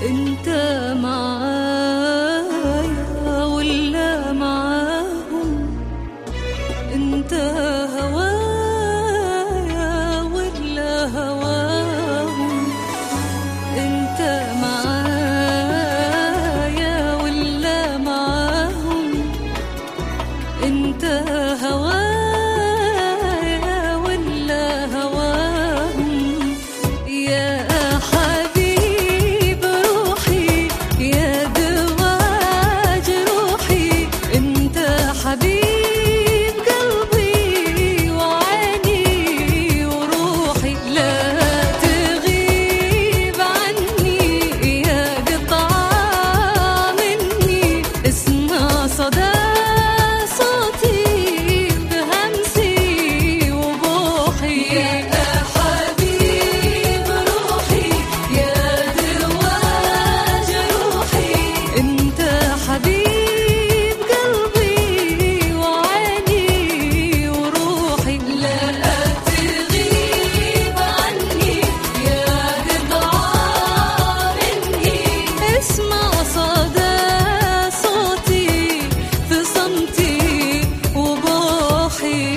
انت معايا ولا معاهم انت هوايا ولا هواهم انت معايا ولا معاهم انت هوايا ولا هواهم يا حبيب روحي يا دواج روحي انت حبيب قلبي وعيني وروحي لا تغيب عني يا قطعة مني اسمع صدى صوتي بهمسي وبوحي يا حبيب روحي يا دواج روحي انت حبيب قلبي وعيني وروحي لا تغيب عني يا قطعة مني اسمع صدى صوتي في صمتي وبوحي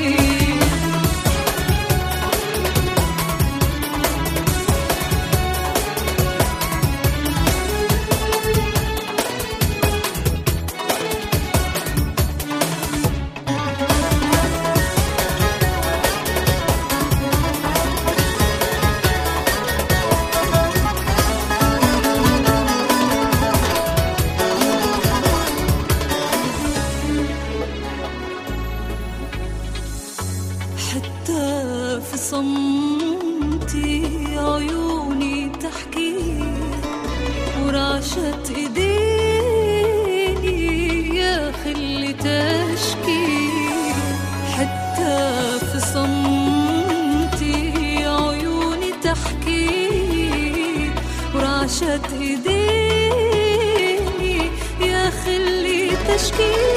حتى في صمتي عيوني تحكي ورعشة ايديني يا خلي تشكي حتى في صمتي عيوني تحكي ورعشة ايديني يا خلي تشكي